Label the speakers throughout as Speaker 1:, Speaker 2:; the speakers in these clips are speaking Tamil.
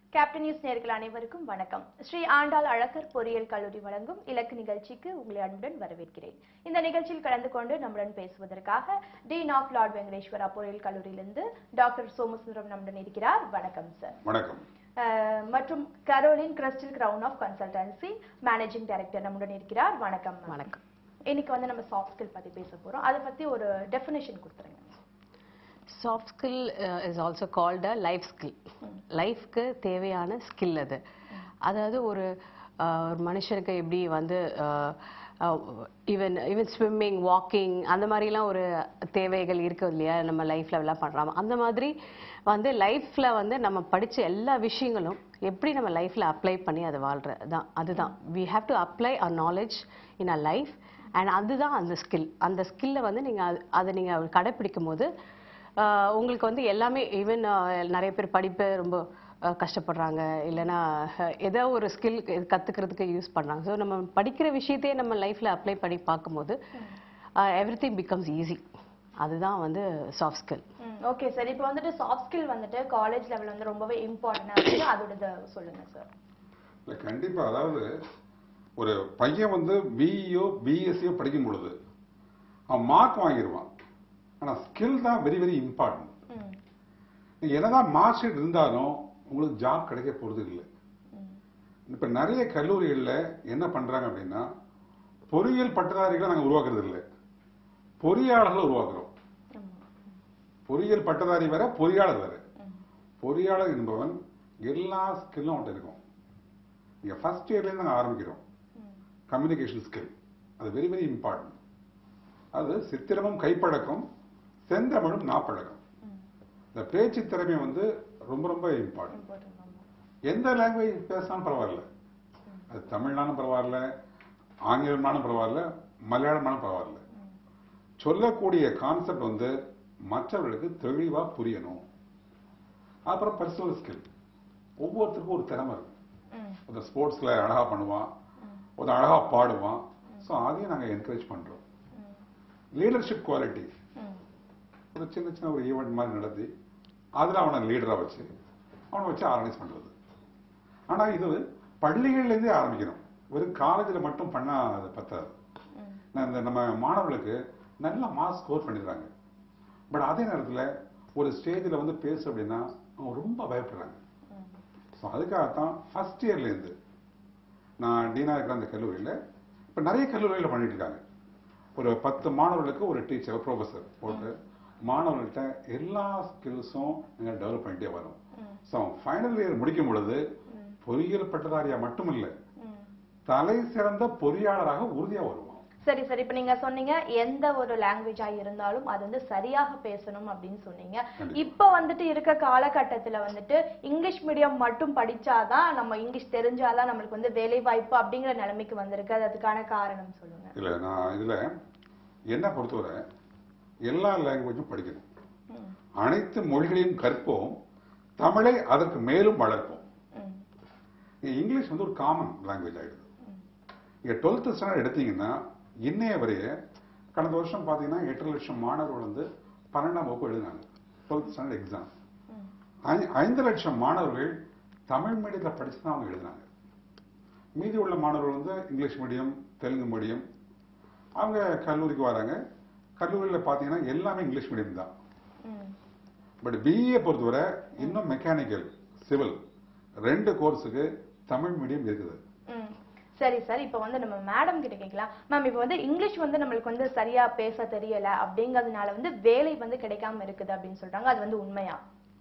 Speaker 1: கேப்டன் நியூஸ் நேர்கள் அனைவருக்கும் வணக்கம் ஸ்ரீ ஆண்டாள் அழகர் பொறியியல் கல்லூரி வழங்கும் இலக்கு நிகழ்ச்சிக்கு உங்களை அன்புடன் வரவேற்கிறேன் இந்த நிகழ்ச்சியில் கலந்து கொண்டு நம்முடன் பேசுவதற்காக டீன் ஆஃப் லார்ட் வெங்கடேஸ்வரா பொறியியல் கல்லூரியிலிருந்து டாக்டர் சோமசுந்தரம் நம்முடன் இருக்கிறார் வணக்கம் சார்
Speaker 2: வணக்கம்
Speaker 1: அஹ், மற்றும் Caroline Crystal Crown of consultancy managing director நம்முடன் இருக்கிறார் வணக்கம் ma'am.
Speaker 3: வணக்கம்
Speaker 1: இன்னைக்கு வந்து நம்ம சாஃப்ட் ஸ்கில் பத்தி பேச போறோம் அதை பத்தி ஒரு டெஃபினேஷன் கொடுத்துருங்க
Speaker 3: soft skill is also called a life skill லைஃப்க்கு தேவையான ஸ்கில் அது அதாவது ஒரு uh, ஒரு மனுஷனுக்கு எப்படி வந்து ஈவன் ஈவன் ஸ்விம்மிங் வாக்கிங் அந்த மாதிரிலாம் ஒரு தேவைகள் இருக்கு இல்லையா நம்ம லைஃப்ல எல்லாம் பண்றோம் அந்த மாதிரி வந்து லைஃப்ல வந்து நம்ம படிச்ச எல்லா விஷயங்களும் எப்படி நம்ம லைஃப்ல அப்ளை பண்ணி அதை வாழ்றது தான் அதுதான் we have to apply our knowledge in a life and அதுதான் அந்த ஸ்கில் அந்த ஸ்கில்லை வந்து நீங்கள் அதை நீங்கள் கடைப்பிடிக்கும் போது ஆஹ் உங்களுக்கு வந்து எல்லாமே ஈவன் நிறைய பேர் படிப்பு ரொம்ப ஆஹ் கஷ்டப்படுறாங்க இல்லைன்னா அஹ், ஏதோ ஒரு ஸ்கில் கற்றுக்கிறதுக்கு யூஸ் பண்ணுறாங்க ஸோ நம்ம படிக்கிற விஷயத்தையே நம்ம லைஃப்பில் அப்ளை பண்ணி பார்க்கும்போது எவ்ரி திங் பிகம்ஸ் ஈஸி அதுதான் வந்து சாஃப்ட் ஸ்கில்
Speaker 1: ஓகே சார் இப்போ வந்துட்டு சாஃப்ட் ஸ்கில் வந்துட்டு காலேஜ் லெவல் வந்து ரொம்பவே இம்பார்ட்டன்ட் இருக்கு அதோட இதை சொல்லுங்க சார்
Speaker 2: இல்லை கண்டிப்பா அதாவது ஒரு பையன் வந்து பிஇஓ பிஎஸ்சியோ படிக்கும் பொழுது அவன் மார்க் வாங்கிடுவான் ஆனா ஸ்கில் தான் வெரி வெரி இம்பார்ட்டன்ட்
Speaker 1: ம்
Speaker 2: நீங்க என்னதான் மார்க் ஷீட் இருந்தாலும் உங்களுக்கு ஜாப் கிடைக்க போறது இல்லை
Speaker 1: ம்
Speaker 2: இப்ப நிறைய கல்லூரிகள்ல என்ன பண்றாங்க அப்படின்னா பொறியியல் பட்டதாரிகளை நாங்க உருவாக்குறது இல்லை பொறியாளர்களை உருவாக்குறோம்
Speaker 1: ஆமா.
Speaker 2: பொறியியல் பட்டதாரி வேற பொறியாளர் வேற
Speaker 1: ம்
Speaker 2: பொறியாளர் என்பவன் எல்லா ஸ்கில்லும் அவன்கிட்ட இருக்கும் நீங்க ஃபர்ஸ்ட் இயர்லேருந்து நாங்கள் ஆரம்பிக்கிறோம்
Speaker 1: ம்
Speaker 2: கம்யூனிகேஷன் ஸ்கில் அது வெரி வெரி இம்பார்ட்டன்ட் அது சித்திரமும் கைப்பழக்கம் செந்தமிழும் நாப்பழக்கம்
Speaker 1: ம்
Speaker 2: இந்த பேச்சு திறமை வந்து ரொம்ப ரொம்ப இம்பார்ட்டன்ட்
Speaker 1: இம்பார்ட்டன்ட் ஆமா
Speaker 2: எந்த லாங்குவேஜ் பேசினாலும் பரவாயில்ல அது தமிழ்னாலும் பரவாயில்ல ஆங்கிலம்னாலும் பரவாயில்ல மலையாளம்னாலும் பரவாயில்ல
Speaker 1: ம்
Speaker 2: சொல்லக்கூடிய கான்செப்ட் வந்து மற்றவர்களுக்கு தெளிவா புரியணும் அப்புறம் பர்சனல் ஸ்கில் ஒவ்வொருத்தருக்கும் ஒரு திறமை இருக்கும்
Speaker 1: ம்
Speaker 2: ஒருத்தர் ஸ்போர்ட்ஸ்ல அழகா பண்ணுவான்
Speaker 1: ம்
Speaker 2: ஒருத்தர் அழகா பாடுவான் ஸோ அதையும் நாங்கள் என்கரேஜ் பண்றோம்
Speaker 1: ம்
Speaker 2: லீடர்ஷிப் குவாலிட்டிஸ்
Speaker 1: ம்
Speaker 2: ஒரு சின்ன சின்ன ஒரு ஈவெண்ட் மாதிரி நடத்தி அதில் அவனை லீடராக வச்சு அவனை வச்சு ஆர்கனைஸ் பண்றது ஆனா இது பள்ளிகள்லேருந்தே ஆரம்பிக்கணும் வெறும் காலேஜில் மட்டும் பண்ணா அது பத்தாது
Speaker 1: ம்
Speaker 2: நான் இந்த நம்ம மாணவர்களுக்கு நல்ல மார்க் ஸ்கோர் பண்ணிடுறாங்க பட் அதே நேரத்தில் ஒரு ஸ்டேஜில் வந்து பேசு அப்படின்னா அவங்க ரொம்ப பயப்படுறாங்க
Speaker 1: ம்
Speaker 2: ஸோ அதுக்காகத்தான் ஃபர்ஸ்ட் இயர்லேருந்து நான் டீனாக இருக்கிற அந்த கல்லூரியில் இப்போ நிறைய கல்லூரிகளில் பண்ணிட்டு இருக்காங்க ஒரு பத்து மாணவர்களுக்கு ஒரு டீச்சர் ப்ரொஃபஸர் போட்டு மாணவர்கள்ட்ட எல்லா ஸ்கில்ஸும் நீங்கள் டெவலப் பண்ணிட்டே வரும்
Speaker 1: ம்
Speaker 2: ஸோ ஃபைனல் இயர் முடிக்கும் பொழுது
Speaker 1: ம்
Speaker 2: பொறியியல் பட்டதாரியா மட்டும் இல்லை
Speaker 1: ம்
Speaker 2: தலை சிறந்த பொறியாளராக உறுதியாக வருவான்
Speaker 1: சரி சரி இப்ப நீங்க சொன்னீங்க எந்த ஒரு லாங்குவேஜா இருந்தாலும் அது வந்து சரியாக பேசணும் அப்படின்னு சொன்னீங்க
Speaker 2: கண்டிப்பா.
Speaker 1: இப்ப வந்துட்டு இருக்க காலகட்டத்துல வந்துட்டு இங்கிலீஷ் மீடியம் மட்டும் படிச்சாதான் நம்ம இங்கிலீஷ் தெரிஞ்சாதான் நம்மளுக்கு வந்து வேலை வாய்ப்பு அப்படிங்கிற நிலைமைக்கு வந்திருக்கு அது அதுக்கான காரணம் சொல்லுங்க
Speaker 2: இல்லை நான் இதில் என்ன பொறுத்தவரை எல்லா லாங்குவேஜும் படிக்கணும்
Speaker 1: ம்,
Speaker 2: அனைத்து மொழிகளையும் கற்போம் தமிழை அதற்கு மேலும் வளர்ப்போம்
Speaker 1: ம்,
Speaker 2: இங்க இங்கிலீஷ் வந்து ஒரு காமன் லாங்குவேஜ் ஆயிடுது
Speaker 1: ம்,
Speaker 2: இங்க டுவெல்த் ஸ்டாண்டர்ட் எடுத்தீங்கன்னா இன்னைய வரைய கடந்த வருஷம் பார்த்தீங்கன்னா எட்டு லட்சம் மாணவர்கள் வந்து பன்னெண்டாம் வகுப்பு எழுதினாங்க டுவெல்த் ஸ்டாண்டர்ட் எக்ஸாம்
Speaker 1: ம்,
Speaker 2: ஐந்து லட்சம் மாணவர்கள் தமிழ் மீடியத்தில் படிச்சு தான் அவங்க எழுதினாங்க மீதி உள்ள மாணவர்கள் வந்து இங்கிலீஷ் மீடியம் தெலுங்கு மீடியம் அவங்க கல்லூரிக்கு வராங்க கல்லூரியில் பார்த்தீங்கன்னா எல்லாமே இங்கிலீஷ் மீடியம் தான்
Speaker 1: ம்.
Speaker 2: பட் பிஇஏ பொறுத்தவரை இன்னும் மெக்கானிக்கல் சிவில் ரெண்டு கோர்ஸுக்கு தமிழ் மீடியம் இருக்குது
Speaker 1: ம். சரி சார் இப்போ வந்து நம்ம மேடம் கிட்ட கேட்கலாம் மேம் இப்போ வந்து இங்கிலீஷ் வந்து நம்மளுக்கு வந்து சரியா பேச தெரியல அப்படிங்கறதுனால வந்து வேலை வந்து கிடைக்காம இருக்குது அப்படின்னு சொல்றாங்க அது வந்து உண்மையா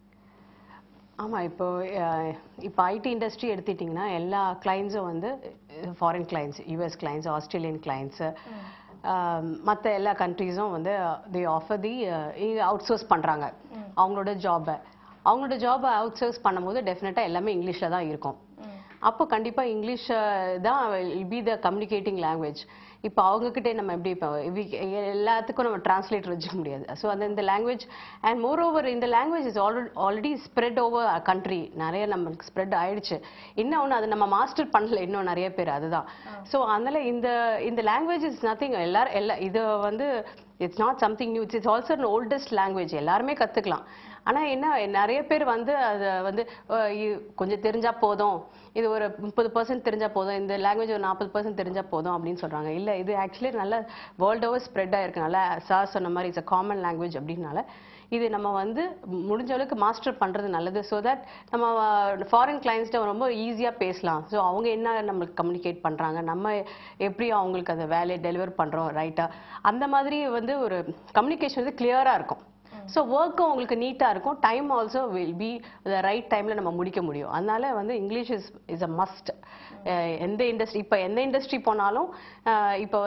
Speaker 3: ஆமா இப்போ அஹ், இப்போ ஐடி இண்டஸ்ட்ரி எடுத்துட்டிங்கன்னா எல்லா கிளைண்ட்ஸும் வந்து foreign clients US clients Australian clients மற்ற எல்லா கண்ட்ரீஸும் வந்து the offer the outsource பண்ணுறாங்க
Speaker 1: ம்.
Speaker 3: அவங்களோட ஜாபை அவங்களோட ஜாபை அவுட் சோர்ஸ் பண்ணும்போது டெஃபினட்டாக எல்லாமே இங்கிலீஷில் தான் இருக்கும்
Speaker 1: ம்,
Speaker 3: அப்போ கண்டிப்பாக இங்கிலீஷ் தான் பி த கம்யூனிகேட்டிங் லாங்குவேஜ் இப்போ அவங்கக்கிட்டே நம்ம எப்படி இப்போ we- எல்லாத்துக்கும் நம்ம டிரான்ஸ்லேட்டர் வச்சுக்க முடியாது ஸோ அந்த இந்த லாங்குவேஜ் அண்ட் மோர் ஓவர் இந்த language is already already spread over country நிறைய நம்மளுக்கு ஸ்ப்ரெட் ஆயிடுச்சு இன்னும் ஒன்று அது நம்ம மாஸ்டர் பண்ணல இன்னும் நிறைய பேர் அதுதான் ஸோ அதனால இந்த இந்த லாங்குவேஜ் இஸ் நத்திங் எல்லாரும் எல்லா இது வந்து it's not something new it's also oldest language எல்லாருமே கற்றுக்கலாம் ஆனா என்ன நிறைய பேர் வந்து அதை வந்து அஹ், இ- கொஞ்சம் தெரிஞ்சா போதும் இது ஒரு முப்பது பர்சன்ட் தெரிஞ்சா போதும் இந்த லாங்குவேஜ் ஒரு நாற்பது பர்சன்ட் தெரிஞ்சா போதும் அப்படின்னு சொல்றாங்க இல்ல இது ஆக்சுவலி நல்ல வேர்ல்ட் ஓவர் ஸ்ப்ரெட் ஆயிருக்கனால சார் சொன்ன மாதிரி இட்ஸ் அ காமன் லாங்குவேஜ் அப்படின்னால இது நம்ம வந்து முடிஞ்ச அளவுக்கு மாஸ்டர் பண்றது நல்லது ஸோ தட் நம்ம ஃபாரின் கிளைண்ட்ஸ்ட்ட ரொம்ப ஈஸியா பேசலாம் ஸோ அவங்க என்ன நம்மளுக்கு கம்யூனிகேட் பண்றாங்க நம்ம எப்படி அவங்களுக்கு அந்த வேலையை டெலிவர் பண்றோம் ரைட்டா அந்த மாதிரி வந்து ஒரு கம்யூனிகேஷன் வந்து கிளியரா இருக்கும் ஸோ ஒர்க்கும் உங்களுக்கு நீட்டாக இருக்கும் time also will be the right டைமில் நம்ம முடிக்க முடியும் அதனால வந்து English is is a must எந்த இண்டஸ்ட்ரி இப்போ எந்த இண்டஸ்ட்ரி போனாலும் அஹ், இப்போ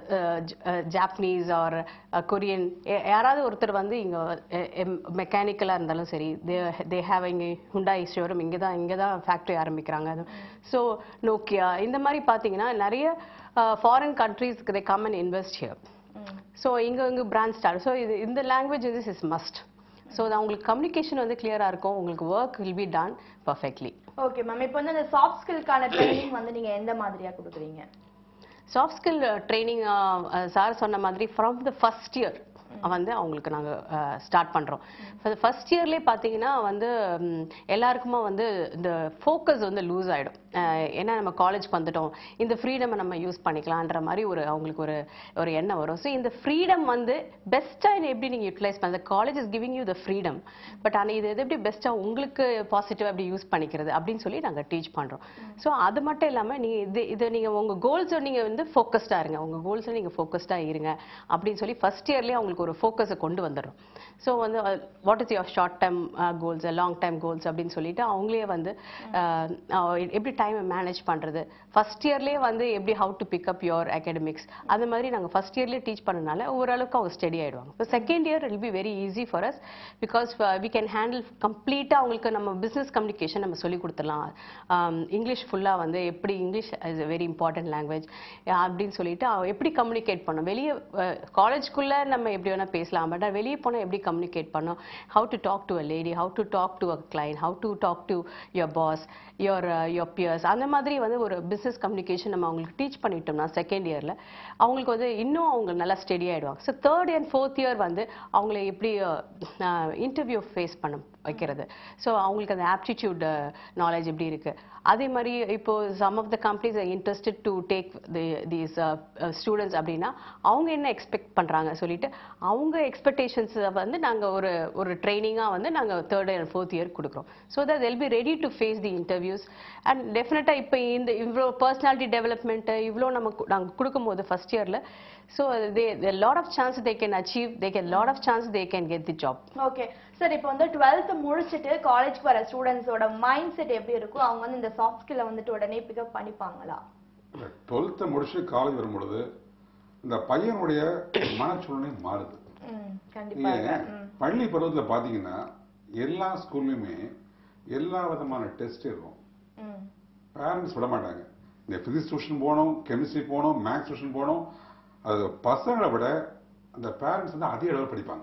Speaker 3: ஜாப்பனீஸ் ஆர் கொரியன் யாராவது ஒருத்தர் வந்து இங்கே மெக்கானிக்கலாக இருந்தாலும் சரி தே தே ஹேவ் இங்கே ஹுண்டாய் ஷோரூம் இங்கே தான் இங்கே தான் ஃபேக்ட்ரி ஆரம்பிக்கிறாங்க அது ஸோ நோக்கியா இந்த மாதிரி பார்த்தீங்கன்னா நிறைய ஃபாரின் கண்ட்ரீஸ்க்கு they come and invest here so இங்க இங்க பிராண்ட் ஸ்டார்ட் ஸோ இது இந்த லாங்குவேஜ் வந்து இஸ் மஸ்ட் ஸோ உங்களுக்கு கம்யூனிகேஷன் வந்து கிளியரா இருக்கும் உங்களுக்கு work will be done perfectly
Speaker 1: okay ma'am இப்போ வந்து அந்த சாஃப்ட் ஸ்கில்க்கான ட்ரைனிங் வந்து நீங்க எந்த மாதிரியா கொடுக்குறீங்க
Speaker 3: சாஃப்ட் ஸ்கில் ட்ரைனிங் சார் சொன்ன மாதிரி ஃப்ரம் த ஃபர்ஸ்ட் இயர் வந்து அவங்களுக்கு நாங்கள் ஸ்டார்ட் பண்ணுறோம் ஃபர்ஸ்ட் இயர்லேயே பார்த்தீங்கன்னா வந்து ம், எல்லாருக்குமே வந்து இந்த ஃபோக்கஸ் வந்து லூஸ் ஆகிடும் ஏன்னா நம்ம காலேஜ்க்கு வந்துட்டோம் இந்த ஃப்ரீடமை நம்ம யூஸ் பண்ணிக்கலான்ற மாதிரி ஒரு அவங்களுக்கு ஒரு ஒரு எண்ணம் வரும் ஸோ இந்த ஃப்ரீடம் வந்து பெஸ்ட்டாக எப்படி நீங்கள் யூட்டிலைஸ் பண்ண college is giving you the freedom but ஆனால் இது எது எப்படி பெஸ்ட்டாக உங்களுக்கு பாசிட்டிவாக எப்படி யூஸ் பண்ணிக்கிறது அப்படின்னு சொல்லி நாங்கள் டீச் பண்ணுறோம் ஸோ அது மட்டும் இல்லாமல் நீங்கள் இது இது நீங்கள் உங்கள் கோல்ஸை நீங்கள் வந்து ஃபோக்கஸ்டாக இருங்க உங்கள் கோல்ஸில் நீங்கள் ஃபோக்கஸ்டாக இருங்க அப்படின்னு சொல்லி ஃபர்ஸ்ட் இயர்லேயே அவங்களுக்கு ஒரு ஃபோக்கஸை கொண்டு வந்துடுறோம் ஸோ வந்து what is your short time goals long time goals அப்படின்னு சொல்லிட்டு அவங்களே வந்து அஹ், அஹ், எப்படி டைமை மேனேஜ் பண்ணுறது ஃபர்ஸ்ட் இயர்லேயே வந்து எப்படி how to pick up your academics அது மாதிரி நாங்கள் ஃபர்ஸ்ட் இயர்லேயே டீச் பண்ணனால ஓரளவுக்கு அவங்க ஸ்டடி ஆயிடுவாங்க இப்போ second year will be very easy for us because we can handle கம்ப்ளீட்டாக அவங்களுக்கு நம்ம பிஸ்னஸ் கம்யூனிகேஷன் நம்ம சொல்லி கொடுத்துடலாம் இங்கிலீஷ் ஃபுல்லாக வந்து எப்படி English is very important language அப்படின்னு சொல்லிட்டு அவ எப்படி கம்யூனிகேட் பண்ணோம் வெளியே காலேஜ்குள்ளே நம்ம எப்படி வேணால் பேசலாம் பட் வெளியே போனால் எப்படி கம்யூனிகேட் பண்ணோம் how to talk to a lady how to talk to a client how to talk to your boss your your peers அந்த மாதிரி வந்து ஒரு பிஸ்னஸ் கம்யூனிகேஷன் நம்ம அவங்களுக்கு டீச் பண்ணிட்டோம்னா செகண்ட் இயரில் அவங்களுக்கு வந்து இன்னும் அவங்க நல்லா ஸ்டெடி ஆயிடுவாங்க so third and fourth year வந்து அவங்கள எப்படி இன்டர்வியூ ஃபேஸ் பண்ண வைக்கிறது ஸோ அவங்களுக்கு அந்த ஆப்டிடியூட் நாலேஜ் எப்படி இருக்கு அதே மாதிரி இப்போ some of the companies interested to take these students அப்படின்னா அவங்க என்ன எக்ஸ்பெக்ட் பண்றாங்க சொல்லிட்டு அவங்க எக்ஸ்பெக்டேஷன்ஸை வந்து நாங்க ஒரு ஒரு ட்ரைனிங்காக வந்து நாங்க தேர்ட் அண்ட் ஃபோர்த் இயர் கொடுக்குறோம் so that they'll be ready to face the interviews and டெஃபினட்டாக இப்போ இந்த இவ்வளோ பர்சனாலிட்டி டெவலப்மெண்ட்டு இவ்வளோ நம்ம நாங்கள் கொடுக்கும்போது ஃபர்ஸ்ட் இயரில் so they lot of chance they can achieve they can lot of chance they can get the job
Speaker 1: okay sir இப்போ வந்து டுவெல்த் முடிச்சுட்டு காலேஜ்க்கு வர ஸ்டூடெண்ட்ஸோட மைண்ட் செட் எப்படி இருக்கும் அவங்க வந்து இந்த சாஃப்ட் ஸ்கில்லை வந்துட்டு உடனே பிக்கப் பண்ணிப்பாங்களா
Speaker 2: டுவெல்த்தை முடிச்சு காலேஜ் வரும்பொழுது இந்த பையனுடைய மனச்சூழ்நிலை மாறுது
Speaker 1: ம் கண்டிப்பாக
Speaker 2: நீங்க
Speaker 1: ம்
Speaker 2: பள்ளி பருவத்துல பாத்தீங்கன்னா எல்லா ஸ்கூல்லையுமே எல்லா விதமான டெஸ்ட் இருக்கும்
Speaker 1: ம்
Speaker 2: பேரண்ட்ஸ் விட மாட்டாங்க இந்த பிசிக்ஸ் டியூஷன் போகணும் கெமிஸ்ட்ரி போகணும் மேக்ஸ் டியூஷன் போகணும் அது பசங்களை விட அந்த பேரண்ட்ஸ் வந்து அதிக அளவு படிப்பாங்க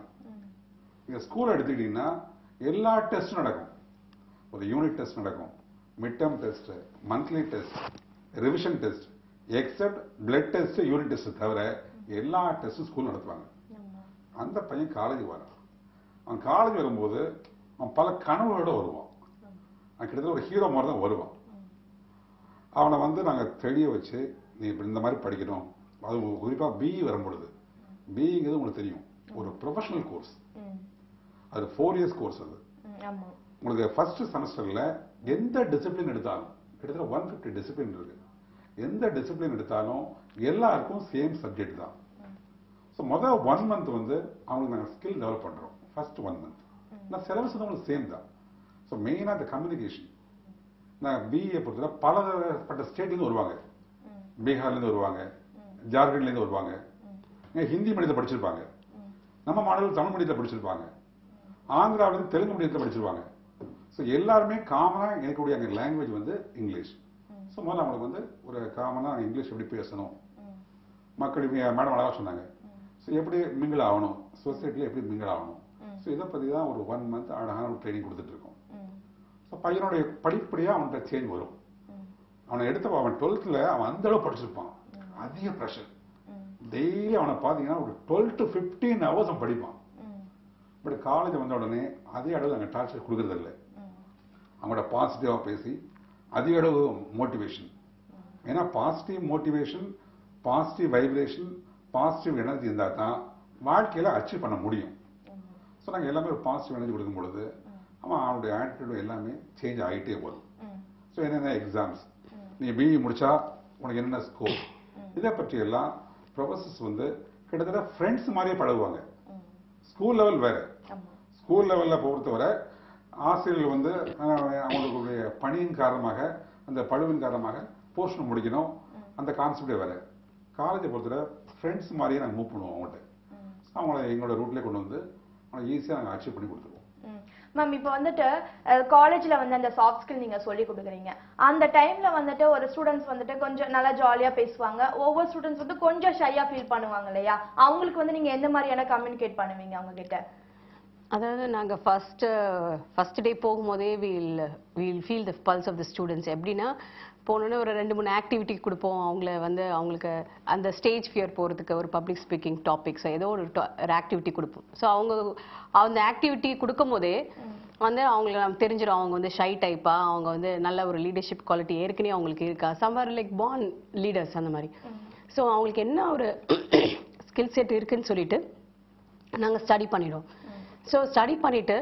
Speaker 2: நீங்க ஸ்கூல் எடுத்துக்கிட்டீங்கன்னா எல்லா டெஸ்ட்டும் நடக்கும் ஒரு யூனிட் டெஸ்ட் நடக்கும் mid term test monthly test revision test except blood test unit test தவிர எல்லா டெஸ்ட்டும் ஸ்கூல் நடத்துவாங்க
Speaker 1: ஆமா
Speaker 2: அந்த பையன் காலேஜ் வரான் அவன் காலேஜ் வரும்போது அவன் பல கனவுகளோட வருவான் அவன் கிட்டத்தட்ட ஒரு ஹீரோ மாதிரி தான் வருவான் அவனை வந்து நாங்கள் தெளிய வச்சு நீ இப்படி இந்த மாதிரி படிக்கணும் அது குறிப்பாக பிஇ வரும்பொழுது பிஇங்கிறது உங்களுக்கு தெரியும் ஒரு ப்ரொஃபஷனல் கோர்ஸ்
Speaker 1: ம்
Speaker 2: அது ஃபோர் இயர்ஸ் கோர்ஸ் அது
Speaker 1: ம் ஆமா
Speaker 2: உங்களுக்கு ஃபர்ஸ்ட் செமஸ்டர்ல எந்த டிசிப்ளின் எடுத்தாலும் கிட்டத்தட்ட ஒன் ஃபிஃப்டி டிசிப்ளின் இருக்கு எந்த டிசிப்ளின் எடுத்தாலும் எல்லாருக்கும் சேம் சப்ஜெக்ட் தான் ஸோ முதல் ஒன் மந்த் வந்து அவங்களுக்கு நாங்கள் ஸ்கில் டெவலப் பண்றோம் ஃபர்ஸ்ட் ஒன் மந்த் நான் சிலபஸ் வந்து உங்களுக்கு சேம் தான் ஸோ மெயினாக இந்த கம்யூனிகேஷன் நான் பிஏ பொறுத்தவரை பலதரப்பட்ட ஸ்டேட்லேருந்து வருவாங்க
Speaker 1: ம்
Speaker 2: பீகார்லேருந்து வருவாங்க ஜார்க்கண்ட்லேருந்து வருவாங்க இங்க ஹிந்தி மீடியத்தில் படிச்சிருப்பாங்க நம்ம மாணவர்கள் தமிழ் மீடியத்தில் படிச்சிருப்பாங்க ஆந்திராவிலேருந்து தெலுங்கு மீடியத்தில் படிச்சிருப்பாங்க ஸோ எல்லாருமே காமனாக இருக்கக்கூடிய அங்கே லாங்குவேஜ் வந்து இங்கிலீஷ் ஸோ முதல்ல அவங்களுக்கு வந்து ஒரு காமனாக இங்கிலீஷ் எப்படி பேசணும்
Speaker 1: ம்
Speaker 2: மக்கள் மேடம் அழகாக சொன்னாங்க ஸோ எப்படி மிங்கிள் ஆகணும் சொசைட்டியில் எப்படி மிங்கிள் ஆகணும் ஸோ இதை பற்றி தான் ஒரு ஒன் மந்த் அழகான ஒரு ட்ரைனிங் கொடுத்துட்டு இருக்கோம்
Speaker 1: ம்
Speaker 2: ஸோ பையனுடைய படிப்படியாக அவன்கிட்ட சேஞ்ச் வரும்
Speaker 1: ம்
Speaker 2: அவனை எடுத்து அவன் டுவெல்த்தில் அவன் அந்த அளவு படிச்சிருப்பான் அதிக ப்ரெஷர்
Speaker 1: ம்
Speaker 2: டெய்லி அவனை பார்த்தீங்கன்னா ஒரு டுவெல் டு ஃபிஃப்டீன் ஹவர்ஸ் அவன் படிப்பான்
Speaker 1: ம்
Speaker 2: பட் காலேஜ் வந்த உடனே அதே அளவு நாங்கள் டார்ச்சர் கொடுக்கறது இல்லை அவங்களோட பாசிட்டிவாக பேசி அதிக அளவு மோட்டிவேஷன் ஏன்னா positive motivation positive vibration positive energy இருந்தால் தான் வாழ்க்கையில் அச்சீவ் பண்ண முடியும் ஸோ நாங்கள் எல்லாமே ஒரு பாசிட்டிவ் எனர்ஜி கொடுக்கும் பொழுது அவன் அவனுடைய ஆட்டிடியூட் எல்லாமே சேஞ்ச் ஆகிட்டே போகுது ஸோ என்னென்ன எக்ஸாம்ஸ் நீ பிஇ முடிச்சா உனக்கு என்னென்ன ஸ்கோப் இதை பற்றி எல்லாம் ப்ரொஃபசர்ஸ் வந்து கிட்டத்தட்ட ஃப்ரெண்ட்ஸ் மாதிரியே பழகுவாங்க ஸ்கூல் லெவல் வேற ஸ்கூல் லெவலில் பொறுத்தவரை ஆசிரியர்கள் வந்து அஹ், அவங்களுடைய பணியின் காரணமாக அந்த பழுவின் காரணமாக போர்ஷன் முடிக்கணும் அந்த கான்செப்டே வேற காலேஜை பொறுத்தவரை ஃப்ரெண்ட்ஸ் மாதிரியே நாங்கள் மூவ் பண்ணுவோம் அவங்கள்ட்ட அவங்கள எங்களோட ரூட்லேயே கொண்டு வந்து அவங்களை ஈஸியாக நாங்கள் அச்சீவ் பண்ணி கொடுத்துருவோம்
Speaker 1: மேம் இப்போ வந்துட்டு காலேஜ்ல வந்து அந்த சாஃப்ட் ஸ்கில் நீங்க சொல்லி கொடுக்குறீங்க அந்த டைம்ல வந்துட்டு ஒரு ஸ்டூடெண்ட்ஸ் வந்துட்டு கொஞ்சம் நல்லா ஜாலியா பேசுவாங்க ஒவ்வொரு ஸ்டூடெண்ட்ஸ் வந்து கொஞ்சம் ஷையா ஃபீல் பண்ணுவாங்க இல்லையா அவங்களுக்கு வந்து நீங்க எந்த மாதிரியான கம்யூனிகேட் பண்ணுவீங்க அவங்க கிட்ட
Speaker 3: அதாவது நாங்கள் ஃபஸ்ட்டு ஃபஸ்ட் டே போகும்போதே we'll we'll feel the pulse of the students எப்படின்னா போனோன்னே ஒரு ரெண்டு மூணு ஆக்டிவிட்டி கொடுப்போம் அவங்கள வந்து அவங்களுக்கு அந்த ஸ்டேஜ் ஃபியர் போகிறதுக்கு ஒரு பப்ளிக் ஸ்பீக்கிங் டாபிக்ஸ் ஏதோ ஒரு to- ஒரு ஆக்டிவிட்டி கொடுப்போம் ஸோ அவங்க அந்த ஆக்டிவிட்டி கொடுக்கும் போதே வந்து அவங்களுக்கு நமக்கு தெரிஞ்சிடும் அவங்க வந்து ஷை டைப்பா அவங்க வந்து நல்ல ஒரு லீடர்ஷிப் குவாலிட்டி ஏற்கனவே அவங்களுக்கு இருக்கா சம்வர் லைக் பார்ன் லீடர்ஸ் அந்த மாதிரி ஸோ அவங்களுக்கு என்ன ஒரு ஸ்கில் செட் இருக்குன்னு சொல்லிட்டு நாங்கள் ஸ்டடி பண்ணிடுவோம் ஸோ ஸ்டடி பண்ணிட்டு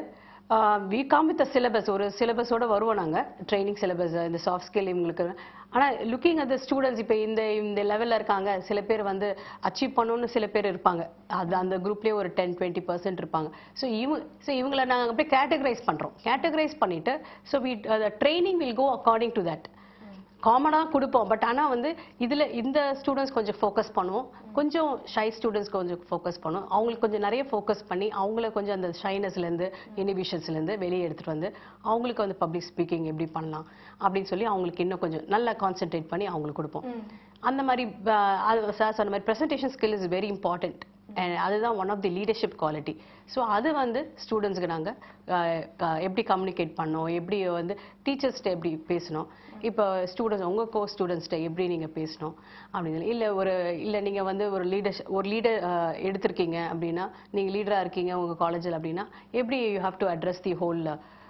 Speaker 3: வி கம் வித் சிலபஸ் ஒரு சிலபஸோட வருவோம் நாங்கள் ட்ரைனிங் சிலபஸ் இந்த சாஃப்ட் ஸ்கில் இவங்களுக்கு ஆனால் லுக்கிங் at the ஸ்டூடெண்ட்ஸ் இப்போ இந்த இந்த லெவலில் இருக்காங்க சில பேர் வந்து அச்சீவ் பண்ணணும்னு சில பேர் இருப்பாங்க அது அந்த குரூப்லேயே ஒரு டென் டுவெண்ட்டி பர்சன்ட் இருப்பாங்க ஸோ இவங்க ஸோ இவங்களை நாங்கள் அப்படியே கேட்டகரைஸ் பண்ணுறோம் கேட்டகரைஸ் பண்ணிட்டு so we training will go according to that காமனாக கொடுப்போம் பட் ஆனால் வந்து இதில் இந்த ஸ்டூடெண்ட்ஸ் கொஞ்சம் ஃபோக்கஸ் பண்ணுவோம் கொஞ்சம் ஷை ஸ்டூடெண்ட்ஸ் கொஞ்சம் ஃபோக்கஸ் பண்ணுவோம் அவங்களுக்கு கொஞ்சம் நிறைய ஃபோக்கஸ் பண்ணி அவங்கள கொஞ்சம் அந்த ஷைனஸ்லேருந்து இனிபிஷன்ஸ்லேருந்து வெளியே எடுத்துகிட்டு வந்து அவங்களுக்கு வந்து பப்ளிக் ஸ்பீக்கிங் எப்படி பண்ணலாம் அப்படின்னு சொல்லி அவங்களுக்கு இன்னும் கொஞ்சம் நல்லா கான்சென்ட்ரேட் பண்ணி அவங்களுக்கு கொடுப்போம் அந்த மாதிரி சார் சொன்ன மாதிரி presentation skill is very important அதுதான் one of the leadership quality so அது வந்து ஸ்டூடெண்ட்ஸ்க்கு நாங்கள் எப்படி கம்யூனிகேட் பண்ணோம் எப்படி வந்து டீச்சர்ஸ்கிட்ட எப்படி பேசணும் இப்போ ஸ்டூடெண்ட்ஸ் உங்கள் கோ ஸ்டூடெண்ட்ஸ்கிட்ட எப்படி நீங்கள் பேசணும் அப்படின்னு இல்லை ஒரு இல்லை நீங்கள் வந்து ஒரு லீடர் ஒரு லீடர் எடுத்திருக்கீங்க அப்படின்னா நீங்கள் லீடராக இருக்கீங்க உங்கள் காலேஜில் அப்படின்னா எப்படி you have to address the whole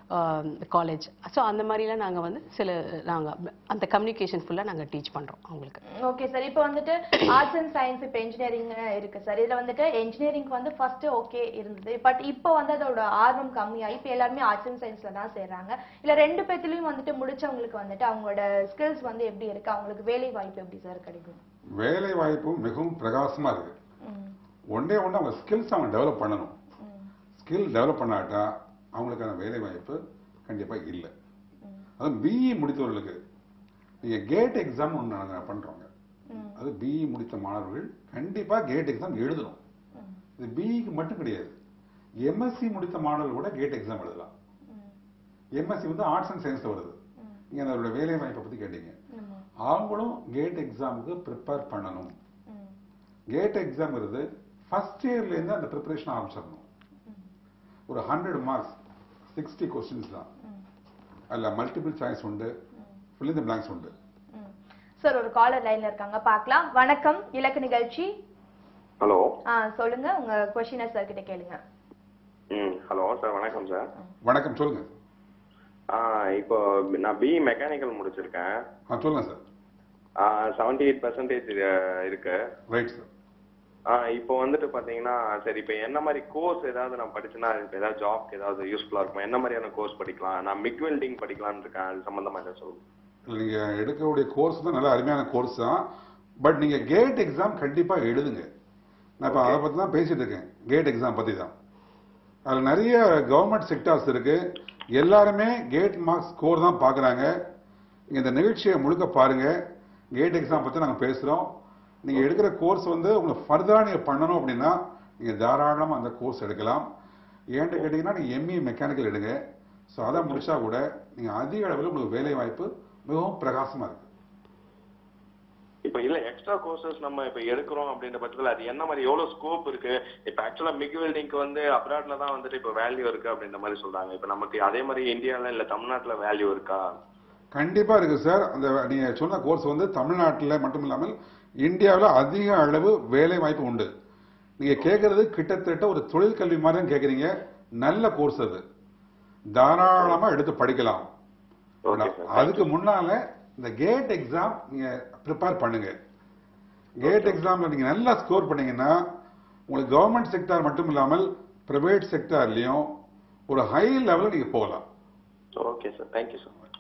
Speaker 3: college so அந்த மாதிரிலாம் நாங்கள் வந்து சில நாங்கள் அந்த கம்யூனிகேஷன் ஃபுல்லாக நாங்கள் டீச் பண்ணுறோம் அவங்களுக்கு
Speaker 1: ஓகே சார் இப்போ வந்துட்டு ஆர்ட்ஸ் அண்ட் சயின்ஸ் இப்போ இன்ஜினியரிங் இருக்கு சார் இதுல வந்துட்டு இன்ஜினியரிங் வந்து ஃபர்ஸ்ட் ஓகே இருந்தது பட் இப்போ வந்து அதோட ஆர்வம் கம்மியாகி இப்போ எல்லாருமே ஆர்ட்ஸ் அண்ட் சயின்ஸ்ல தான் சேர்றாங்க இல்ல ரெண்டு பேத்துலயும் வந்துட்டு முடிச்சவங்களுக்கு வந்துட்டு அவங்களோட ஸ்கில்ஸ் வந்து எப்படி இருக்கு அவங்களுக்கு வேலை வாய்ப்பு எப்படி சார் கிடைக்கும்
Speaker 2: வேலை வாய்ப்பும் மிகவும் பிரகாசமா இருக்கு
Speaker 1: ம்,
Speaker 2: ஒன்றே ஒன்று அவங்க ஸ்கில்ஸ் அவங்க டெவலப் பண்ணணும்
Speaker 1: ம்,
Speaker 2: ஸ்கில் டெவலப் பண்ணாட்டா அவங்களுக்கான வேலை வாய்ப்பு கண்டிப்பா இல்லை அதுவும் பிஇ முடித்தவர்களுக்கு நீங்க கேட் எக்ஸாம் ஒன்று நாங்கள் பண்றோங்க
Speaker 1: ம்,
Speaker 2: அது பிஇ முடித்த மாணவர்கள் கண்டிப்பா கேட் எக்ஸாம் எழுதணும்
Speaker 1: ம்,
Speaker 2: இது பிஇக்கு மட்டும் கிடையாது எம்எஸ்சி முடித்த மாணவர்கள் கூட கேட் எக்ஸாம் எழுதலாம்
Speaker 1: ம்,
Speaker 2: எம்எஸ்சி வந்து ஆர்ட்ஸ் அண்ட் சயின்ஸ்ல வருது
Speaker 1: ம்,
Speaker 2: நீங்க அதோட வேலை வாய்ப்பை பத்தி கேட்டீங்க
Speaker 1: ஆமா,
Speaker 2: அவங்களும் கேட் எக்ஸாமுக்கு ப்ரிப்பேர் பண்ணணும்
Speaker 1: ம்,
Speaker 2: கேட் எக்ஸாம்ங்கிறது ஃபர்ஸ்ட் இயர்ல இருந்து அந்த ப்ரிப்பரேஷன் ஆரம்பிச்சிடணும்
Speaker 1: ம்,
Speaker 2: ஒரு ஹண்ட்ரட் மார்க்ஸ் சிக்ஸ்டி கொஸ்டின்ஸ் தான்
Speaker 1: ம்,
Speaker 2: அதில் மல்டிபிள் சாய்ஸ் உண்டு ஃபில் இந்த பிளாங்க்ஸ் உண்டு
Speaker 1: ம். சார் ஒரு காலர் லைன்ல இருக்காங்க பார்க்கலாம் வணக்கம் இலக்கு நிகழ்ச்சி
Speaker 4: ஹலோ
Speaker 1: ஆ சொல்லுங்க உங்க கொஸ்டினை சார் கிட்ட கேளுங்க
Speaker 4: ம் ஹலோ சார் வணக்கம் சார்
Speaker 2: வணக்கம் சொல்லுங்க
Speaker 4: ஆ இப்போ நான் பிஇ மெக்கானிக்கல் முடிச்சிருக்கேன்
Speaker 2: ஆ சொல்லுங்க சார்
Speaker 4: செவன்டி எயிட் பர்சன்டேஜ் இருக்கு
Speaker 2: ரைட் சார்
Speaker 4: ஆ இப்போ வந்துட்டு பார்த்தீங்கன்னா சரி இப்போ என்ன மாதிரி கோர்ஸ் ஏதாவது நான் படிச்சேன்னா இப்போ ஏதாவது ஜாப்க்கு ஏதாவது யூஸ்ஃபுல்லாக இருக்குமா என்ன மாதிரியான கோர்ஸ் படிக்கலாம் நான் மிக் வெல்டிங் படிக்கலாம்னு இருக்கேன் அது சம்மந்தமாக ஏதாவது சொல்லுங்க
Speaker 2: இல்லை நீங்கள் எடுக்கக்கூடிய கோர்ஸ் தான் நல்ல அருமையான கோர்ஸ் தான் பட் நீங்கள் கேட் எக்ஸாம் கண்டிப்பாக எழுதுங்க நான் இப்போ அதை பற்றி தான் பேசிட்டு இருக்கேன் கேட் எக்ஸாம் பற்றி தான் அதில் நிறைய கவர்மெண்ட் செக்டார்ஸ் இருக்கு எல்லாருமே கேட் மார்க்ஸ் ஸ்கோர் தான் பார்க்குறாங்க நீங்கள் இந்த நிகழ்ச்சியை முழுக்க பாருங்க கேட் எக்ஸாம் பற்றி நாங்கள் பேசுகிறோம் நீங்கள் எடுக்கிற கோர்ஸ் வந்து உங்களுக்கு ஃபர்தராக நீங்கள் பண்ணணும் அப்படின்னா நீங்கள் தாராளமாக அந்த கோர்ஸ் எடுக்கலாம் ஏன்ட்டு கேட்டிங்கன்னா நீங்கள் எம்இ மெக்கானிக்கல் எடுங்க ஸோ அதை முடிச்சா கூட நீங்கள் அதிக அளவில் உங்களுக்கு வேலை வாய்ப்பு மிகவும் பிரகாசமாக இருக்கு
Speaker 4: இப்போ இல்ல எக்ஸ்ட்ரா கோர்சஸ் நம்ம இப்போ எடுக்கிறோம் அப்படின்ற பட்சத்தில் அது என்ன மாதிரி எவ்வளவு ஸ்கோப் இருக்கு இப்போ ஆக்சுவலா மிக் வெல்டிங்க்கு வந்து அப்ராட்ல தான் வந்துட்டு இப்போ வேல்யூ இருக்கு அப்படின்ற மாதிரி சொல்றாங்க இப்போ நமக்கு அதே மாதிரி இந்தியால இல்ல தமிழ்நாட்டுல வேல்யூ இருக்கா
Speaker 2: கண்டிப்பா இருக்கு சார் அந்த நீங்க சொன்ன கோர்ஸ் வந்து தமிழ்நாட்டில் மட்டும் இல்லாமல் இந்தியாவில் அதிக அளவு வேலை வாய்ப்பு உண்டு நீங்க கேட்கறது கிட்டத்தட்ட ஒரு தொழில் கல்வி மாதிரி தான் கேட்குறீங்க நல்ல கோர்ஸ் அது தாராளமா எடுத்து படிக்கலாம்
Speaker 4: ஓகே சார்
Speaker 2: அதுக்கு முன்னால இந்த கேட் எக்ஸாம் நீங்க ப்ரிப்பேர் பண்ணுங்க கேட் எக்ஸாம்ல நீங்க நல்லா ஸ்கோர் பண்ணீங்கன்னா உங்களுக்கு கவர்மெண்ட் செக்டார் மட்டும் இல்லாமல் பிரைவேட் செக்டார்லயும் ஒரு ஹை லெவலில் நீங்க போகலாம்
Speaker 4: okay sir thank you so much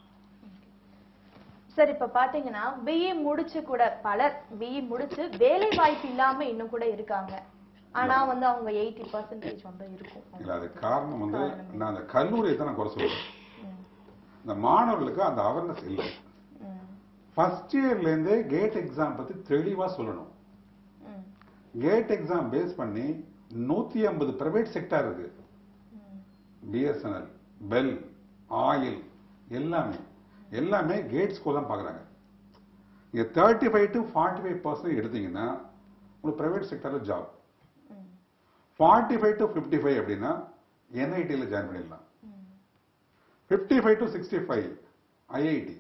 Speaker 1: sir இப்ப பாத்தீங்கன்னா பிஇ முடிச்சு கூட பலர் பிஇ முடிச்சு வேலை வாய்ப்பு இல்லாம இன்னும் கூட இருக்காங்க ஆனா வந்து அவங்க எயிட்டி பர்சன்டேஜ் வந்து இருக்கும்
Speaker 2: இல்ல அது காரணம் வந்து
Speaker 1: காரணம்
Speaker 2: நான் அந்த கல்லூரியை தான் நான் குறை சொல்றேன்
Speaker 1: ம்,
Speaker 2: இந்த மாணவர்களுக்கு அந்த அவேர்னஸ் இல்லை
Speaker 1: ம்,
Speaker 2: ஃபர்ஸ்ட் இயர்ல இருந்தே கேட் எக்ஸாம் பத்தி தெளிவா சொல்லணும்
Speaker 1: ம்,
Speaker 2: கேட் எக்ஸாம் பேஸ் பண்ணி நூத்தி ஐம்பது பிரைவேட் செக்டார் இருக்கு
Speaker 1: ம்,
Speaker 2: பிஎஸ்என்எல் பெல் ஆயில் எல்லாமே எல்லாமே கேட் ஸ்கோர் தான் பார்க்குறாங்க நீங்கள் thirty five to forty five percent எடுத்தீங்கன்னா உங்களுக்கு ப்ரைவேட் செக்டரில் ஜாப்
Speaker 1: ம்,
Speaker 2: forty five to fifty five அப்படின்னா என்ஐடியில் ஜாயின் பண்ணிடலாம்
Speaker 1: ம்,
Speaker 2: fifty five to sixty five IIT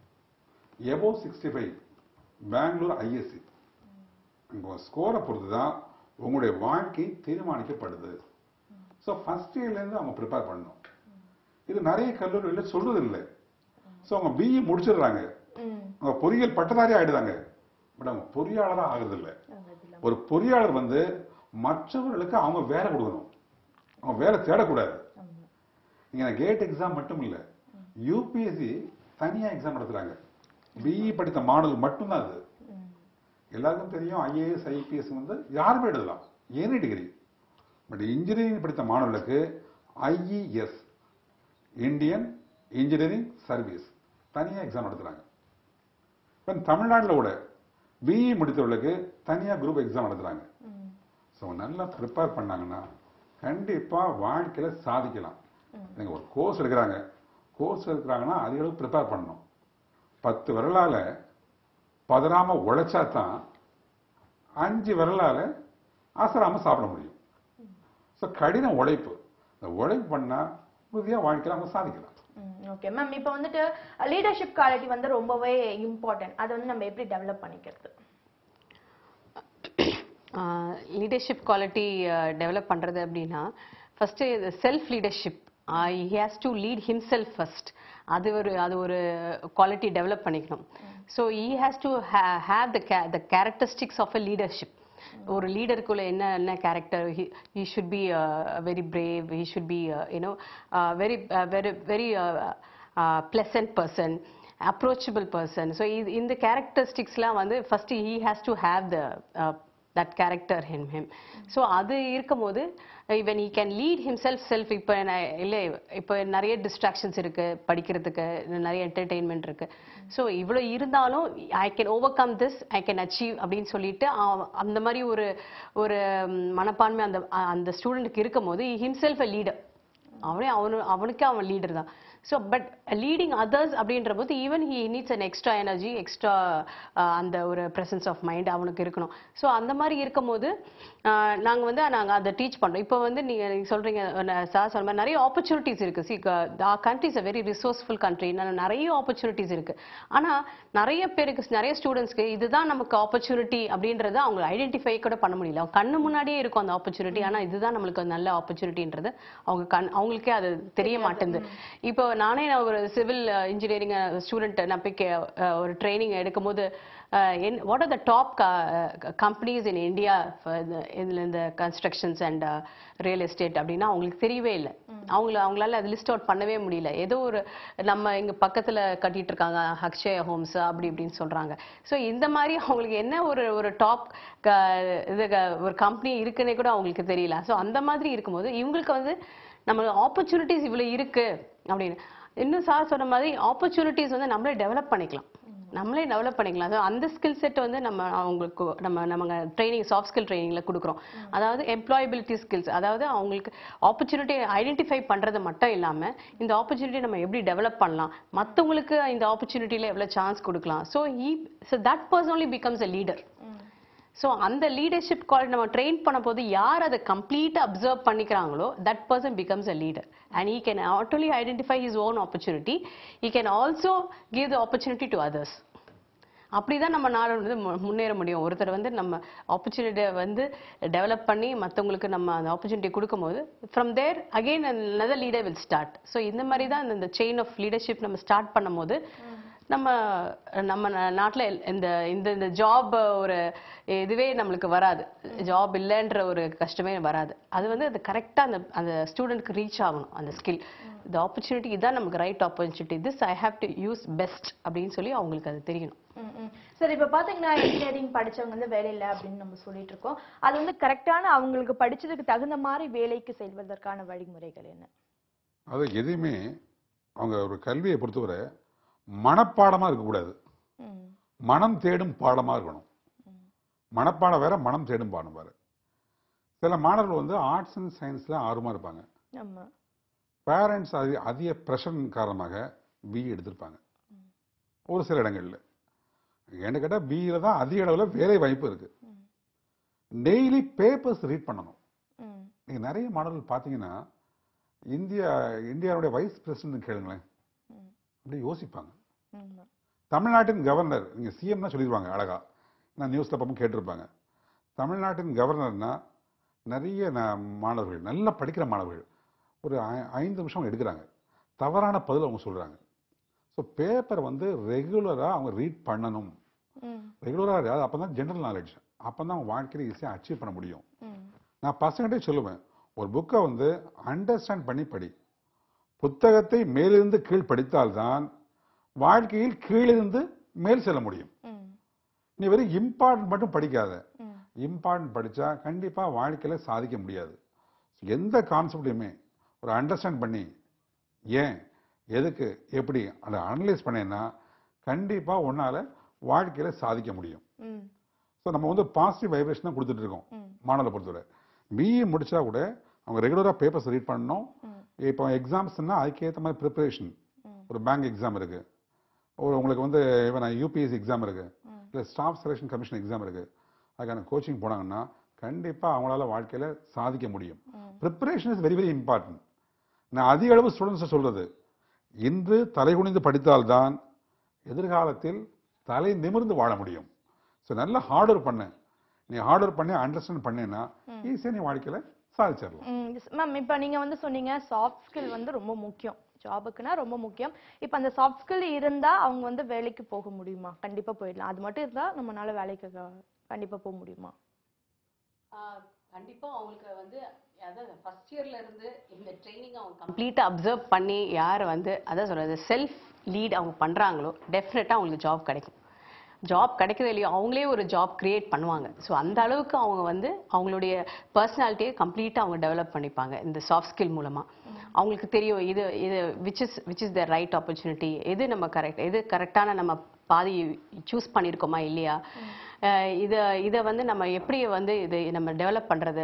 Speaker 2: above sixty five Bangalore ISC உங்கள் ஸ்கோரை பொறுத்து தான் உங்களுடைய வாழ்க்கை தீர்மானிக்கப்படுது ஸோ ஃபர்ஸ்ட் இயர்லேருந்து அவங்க ப்ரிப்பேர் பண்ணணும் இது நிறைய கல்லூரிகளில் சொல்றதில்லை ஸோ அவங்க பிஇ முடிச்சிடுறாங்க
Speaker 1: ம்.
Speaker 2: அவங்க பொறியியல் பட்டதாரி ஆயிடுறாங்க பட் அவங்க பொறியாளராக ஆகுறதில்லை
Speaker 1: அவங்க இதுல-
Speaker 2: ஒரு பொறியாளர் வந்து மற்றவர்களுக்கு அவங்க வேலை கொடுக்கணும் அவங்க வேலை தேடக்கூடாது
Speaker 1: ஆமா.
Speaker 2: இங்க கேட் எக்ஸாம் மட்டும் இல்ல யூபிஎஸ்சி தனியா எக்ஸாம் நடத்துறாங்க பிஇ படித்த மாணவர்கள் மட்டும்தான் அது
Speaker 1: ம்,
Speaker 2: எல்லாருக்கும் தெரியும் ஐஏஎஸ் ஐபிஎஸ் வந்து யாருமே எழுதலாம் எனி டிகிரி பட் இன்ஜினியரிங் படித்த மாணவர்களுக்கு ஐஇஎஸ் இந்தியன் இன்ஜினியரிங் சர்வீஸ் தனியா எக்ஸாம் நடத்துறாங்க இப்போ தமிழ்நாட்டில் கூட பிஇ முடித்தவர்களுக்கு தனியா குரூப் எக்ஸாம் நடத்துறாங்க
Speaker 1: ம்,
Speaker 2: ஸோ நல்லா ப்ரிப்பேர் பண்ணாங்கன்னா கண்டிப்பா வாழ்க்கையில சாதிக்கலாம்
Speaker 1: ம்.
Speaker 2: நீங்க ஒரு கோர்ஸ் எடுக்கிறாங்க கோர்ஸ் எடுக்கிறாங்கன்னா அதிக அளவு ப்ரிப்பேர் பண்ணணும் பத்து விரலால பதறாம உழைச்சா தான் அஞ்சு விரலால அசராம சாப்பிட முடியும் ஸோ கடின உழைப்பு இந்த உழைப்பு பண்ணா உறுதியா வாழ்க்கையில அவங்க சாதிக்கலாம்
Speaker 1: ஓகே மேம் இப்போ வந்துட்டு லீடர்ஷிப் குவாலிட்டி வந்து ரொம்பவே இம்பார்ட்டன்ட் அதை வந்து நம்ம எப்படி டெவலப் பண்ணிக்கிறது
Speaker 3: லீடர்ஷிப் குவாலிட்டி டெவலப் பண்ணுறது அப்படின்னா first self leadership he has to lead himself first அது ஒரு அது ஒரு குவாலிட்டி டெவலப் பண்ணிக்கணும் so he has to have the the characteristics of a leadership ஒரு லீடருக்குள்ள என்ன என்ன character he should be very brave he should be you know very very very pleasant person approachable person so இது- இந்த கேரக்டரிஸ்டிக்ஸ்லாம் வந்து first he has to have the uh, that character in him so அது இருக்கும்போது when he can lead himself self இப்போ நான் இல்லை இப்போ நிறைய டிஸ்ட்ராக்ஷன்ஸ் இருக்கு படிக்கிறதுக்கு நிறைய என்டர்டெயின்மெண்ட் இருக்கு ஸோ இவ்வளோ இருந்தாலும் I can overcome this I can achieve அப்படின்னு சொல்லிட்டு அவ- அந்த மாதிரி ஒரு ஒரு ம், மனப்பான்மை அந்த அந்த ஸ்டூடெண்ட்டுக்கு இருக்கும்போது ஹிம்செல்ஃப் அ லீடர் அவனே அவனு அவனுக்கே அவன் லீடர் தான் ஸோ பட் லீடிங் அதர்ஸ் அப்படின்ற போது even he needs an extra energy extra அந்த ஒரு ப்ரெசன்ஸ் ஆஃப் மைண்ட் அவனுக்கு இருக்கணும் ஸோ அந்த மாதிரி இருக்கும்போது நாங்கள் வந்து நாங்கள் அதை டீச் பண்ணுறோம் இப்போ வந்து நீங்கள் நீங்கள் சொல்கிறீங்க சார் சொன்ன மாதிரி நிறைய ஆப்பர்ச்சுனிட்டிஸ் இருக்குது see countries a very resourceful country நிறைய ஆப்பர்ச்சுனிட்டிஸ் இருக்குது ஆனால் நிறைய பேருக்கு நிறைய ஸ்டூடெண்ட்ஸ்க்கு இதுதான் நமக்கு ஆப்பர்ச்சுனிட்டி அப்படின்றத அவங்க ஐடென்டிஃபை கூட பண்ண முடியல அவங்க கண்ணு முன்னாடியே இருக்கும் அந்த ஆப்பர்ச்சுனிட்டி ஆனால் இதுதான் நம்மளுக்கு ஒரு நல்ல ஆப்பர்ச்சுனிட்டின்றது அவங்க கண் அவங்களுக்கே அது தெரிய மாட்டேங்குது இப்போ நானே நான் ஒரு சிவில் இன்ஜினியரிங் ஸ்டூடெண்ட் நான் போய் கே- அஹ் ஒரு ட்ரைனிங் எடுக்கும்போது என் what are the top companies in India இதில் இந்த கன்ஸ்ட்ரக்ஷன்ஸ் அண்ட் ரியல் எஸ்டேட் அப்படின்னா அவங்களுக்கு தெரியவே இல்லை அவங்கள அவங்களால அது லிஸ்ட் அவுட் பண்ணவே முடியல ஏதோ ஒரு நம்ம இங்க பக்கத்துல கட்டிட்டு இருக்காங்க அக்ஷய ஹோம்ஸ் அப்படி இப்படின்னு சொல்றாங்க ஸோ இந்த மாதிரி அவங்களுக்கு என்ன ஒரு ஒரு டாப் இது க- ஒரு கம்பெனி இருக்குன்னே கூட அவங்களுக்கு தெரியல ஸோ அந்த மாதிரி இருக்கும்போது இவங்களுக்கு வந்து நம்ம ஆப்பர்ச்சுனிட்டிஸ் இவ்வளவு இருக்கு அப்படின்னு இன்னும் சார் சொன்ன மாதிரி ஆப்பர்ச்சுனிட்டிஸ் வந்து நம்மளே டெவலப் பண்ணிக்கலாம் நம்மளே டெவலப் பண்ணிக்கலாம் ஸோ அந்த ஸ்கில் செட் வந்து நம்ம அவங்களுக்கு நம்ம நம்ம ட்ரைனிங் சாஃப்ட் ஸ்கில் ட்ரைனிங்ல கொடுக்குறோம் அதாவது எம்ப்ளாயபிலிட்டி ஸ்கில்ஸ் அதாவது அவங்களுக்கு ஆப்பர்ச்சுனிட்டி ஐடென்டிஃபை பண்றது மட்டும் இல்லாம இந்த ஆப்பர்ச்சுனிட்டி நம்ம எப்படி டெவலப் பண்ணலாம் மற்றவங்களுக்கு இந்த ஆப்பர்ச்சுனிட்டியில எவ்வளவு சான்ஸ் கொடுக்கலாம் so he so that personally becomes a leader so அந்த லீடர்ஷிப் குவாலிட்டி நம்ம ட்ரெயின் பண்ண போது யார் அதை கம்ப்ளீட்டாக அப்சர்வ் பண்ணிக்கிறாங்களோ that person becomes a leader and he can not only identify his own opportunity he can also give the opportunity to others அப்படிதான் நம்ம நாடு வந்து மு- முன்னேற முடியும் ஒருத்தர் வந்து நம்ம ஆப்பர்ச்சுனிட்டியை வந்து டெவலப் பண்ணி மற்றவங்களுக்கு நம்ம அந்த ஆப்பர்ச்சுனிட்டி கொடுக்கும்போது from there again another leader will start so இந்த மாதிரி தான் இந்த செயின் ஆஃப் லீடர்ஷிப் நம்ம ஸ்டார்ட் பண்ணும்போது நம்ம நம்ம நாட்டில் இந்த இந்த இந்த ஜாப் ஒரு இதுவே நம்மளுக்கு வராது ஜாப் இல்லைன்ற ஒரு கஷ்டமே வராது அது வந்து அது கரெக்டாக அந்த அந்த ஸ்டூடெண்ட்க்கு ரீச் ஆகணும் அந்த ஸ்கில் இந்த ஆப்பர்ச்சுனிட்டி இதான் நமக்கு right opportunity this I have to use best அப்படின்னு சொல்லி அவங்களுக்கு அது தெரியணும்
Speaker 1: ம், ம். சரி இப்ப பாத்தீங்கன்னா இன்ஜினியரிங் படிச்சவங்க வந்து வேலை இல்லை அப்படின்னு நம்ம சொல்லிட்டு இருக்கோம் அது வந்து கரெக்டான அவங்களுக்கு படிச்சதுக்கு தகுந்த மாதிரி வேலைக்கு செல்வதற்கான வழிமுறைகள் என்ன
Speaker 2: அது எதையுமே அவங்க ஒரு கல்வியை பொறுத்தவரை மனப்பாடமா இருக்கக்கூடாது
Speaker 1: ம்,
Speaker 2: மனம் தேடும் பாடமா இருக்கணும் மனப்பாடம் வேற மனம் தேடும் பாடம் வேற சில மாணவர்கள் வந்து ஆர்ட்ஸ் அண்ட் சயின்ஸ்ல ஆர்வமா இருப்பாங்க
Speaker 1: ஆமா
Speaker 2: பேரண்ட்ஸ் அதிக அதிக ப்ரெஷர் காரணமாக பிஇ எடுத்திருப்பாங்க ஒரு சில இடங்கள்ல என்ன கேட்டால் பிஇல தான் அதிக அளவில் வேலை வாய்ப்பு இருக்கு டெய்லி பேப்பர்ஸ் ரீட் பண்ணணும்
Speaker 1: ம்,
Speaker 2: நீங்க நிறைய மாணவர்கள் பார்த்தீங்கன்னா இந்தியா இந்தியாவுடைய வைஸ் பிரசிடென்ட் கேளுங்களேன்
Speaker 1: ம்.
Speaker 2: அப்படியே யோசிப்பாங்க
Speaker 1: ஆமா.
Speaker 2: தமிழ்நாட்டின் கவர்னர் நீங்க சிஎம் தான் சொல்லிடுவாங்க அழகா நான் நியூஸ்ல பார்ப்போம் கேட்டிருப்பாங்க தமிழ்நாட்டின் கவர்னர்னா நிறைய ந- மாணவர்கள் நல்லா படிக்கிற மாணவர்கள் ஒரு ஐ- ஐந்து நிமிஷம் எடுக்கிறாங்க தவறான பதில் அவங்க சொல்றாங்க ஸோ பேப்பர் வந்து ரெகுலரா அவங்க ரீட் பண்ணணும்
Speaker 1: ம்,
Speaker 2: ரெகுலராக அது அப்போ தான் ஜென்ரல் நாலேஜ் அப்போ தான் அவங்க வாழ்க்கையில் ஈஸியாக அச்சீவ் பண்ண முடியும்
Speaker 1: ம்,
Speaker 2: நான் பசங்கிட்டே சொல்லுவேன் ஒரு புக்கை வந்து அண்டர்ஸ்டாண்ட் பண்ணி படி புத்தகத்தை மேலிருந்து கீழ் படித்தால்தான் வாழ்க்கையில் கீழிருந்து மேல் செல்ல முடியும்
Speaker 1: ம்,
Speaker 2: நீ வெறும் இம்பார்ட்டன்ட் மட்டும் படிக்காத
Speaker 1: ம்,
Speaker 2: இம்பார்ட்டன்ட் படிச்சா கண்டிப்பா வாழ்க்கையில சாதிக்க முடியாது எந்த கான்செப்டையுமே ஒரு அண்டர்ஸ்டாண்ட் பண்ணி ஏன் எதுக்கு எப்படி அதை அனலைஸ் பண்ணேன்னா கண்டிப்பா உன்னால வாழ்க்கையில சாதிக்க முடியும்
Speaker 1: ம்,
Speaker 2: ஸோ நம்ம வந்து பாசிட்டிவ் வைப்ரேஷன் தான் கொடுத்துட்டு இருக்கோம்
Speaker 1: ம்.
Speaker 2: மாணவரை பொறுத்தவரை பிஇ முடிச்சா கூட அவங்க ரெகுலராக பேப்பர்ஸ் ரீட் பண்ணணும்
Speaker 1: ம்.
Speaker 2: இப்போ எக்ஸாம்ஸ்னா அதுக்கேற்ற மாதிரி ப்ரிப்பரேஷன்
Speaker 1: ம்.
Speaker 2: ஒரு பேங்க் எக்ஸாம் இருக்கு ஒரு உங்களுக்கு வந்து இவன் யூபிஎஸ்சி எக்ஸாம் இருக்கு
Speaker 1: ம்.
Speaker 2: இல்லை ஸ்டாஃப் செலெக்ஷன் கமிஷன் எக்ஸாம் இருக்கு அதுக்கான கோச்சிங் போனாங்கன்னா கண்டிப்பாக அவங்களால வாழ்க்கையில் சாதிக்க முடியும்
Speaker 1: ம்.
Speaker 2: Preparation is very very important நான் அதிக அளவு ஸ்டூடெண்ட்ஸை சொல்றது இன்று தலைகுனிந்து படித்தால்தான் எதிர்காலத்தில் தலை நிமிர்ந்து வாழ முடியும் ஸோ நல்லா ஹார்ட் ஒர்க் பண்ணு நீ ஹார்ட் ஒர்க் பண்ணி அண்டர்ஸ்டாண்ட் பண்ணேன்னா ஈஸியாக நீ வாழ்க்கையில் சாதிச்சிடலாம்
Speaker 1: ம் மேம் இப்போ நீங்க வந்து சொன்னீங்க சாஃப்ட் ஸ்கில் வந்து ரொம்ப முக்கியம் ஜாபுக்குனா ரொம்ப முக்கியம் இப்போ அந்த சாஃப்ட் ஸ்கில் இருந்தா அவங்க வந்து வேலைக்கு போக முடியுமா கண்டிப்பா போயிடலாம் அது மட்டும் இருந்தா நம்மனால வேலைக்கு க- கண்டிப்பா போக முடியுமா
Speaker 3: கண்டிப்பா அவங்களுக்கு வந்து அதாவது ஃபர்ஸ்ட் இயர்ல இருந்து இந்த ட்ரைனிங் அவங்க கம்ப்ளீட்டா அப்சர்வ் பண்ணி யார் வந்து அதான் சொல்றது செல்ஃப் லீட் அவங்க பண்றாங்களோ டெஃபினட்டா அவங்களுக்கு ஜாப் கிடைக்கும் ஜாப் கிடைக்கிறதோ இல்லையோ அவங்களே ஒரு ஜாப் கிரியேட் பண்ணுவாங்க ஸோ அந்த அளவுக்கு அவங்க வந்து அவங்களுடைய பர்சனாலிட்டியை கம்ப்ளீட்டாக அவங்க டெவலப் பண்ணிப்பாங்க இந்த சாஃப்ட் ஸ்கில் மூலமா அவங்களுக்கு தெரியும் இது இது which is which is the right opportunity எது நம்ம கரெக்ட் எது கரெக்டான நம்ம பாதி சூஸ் பண்ணியிருக்கோமா இல்லையா அஹ் இதை இதை வந்து நம்ம எப்படி வந்து இது நம்ம டெவலப் பண்ணுறது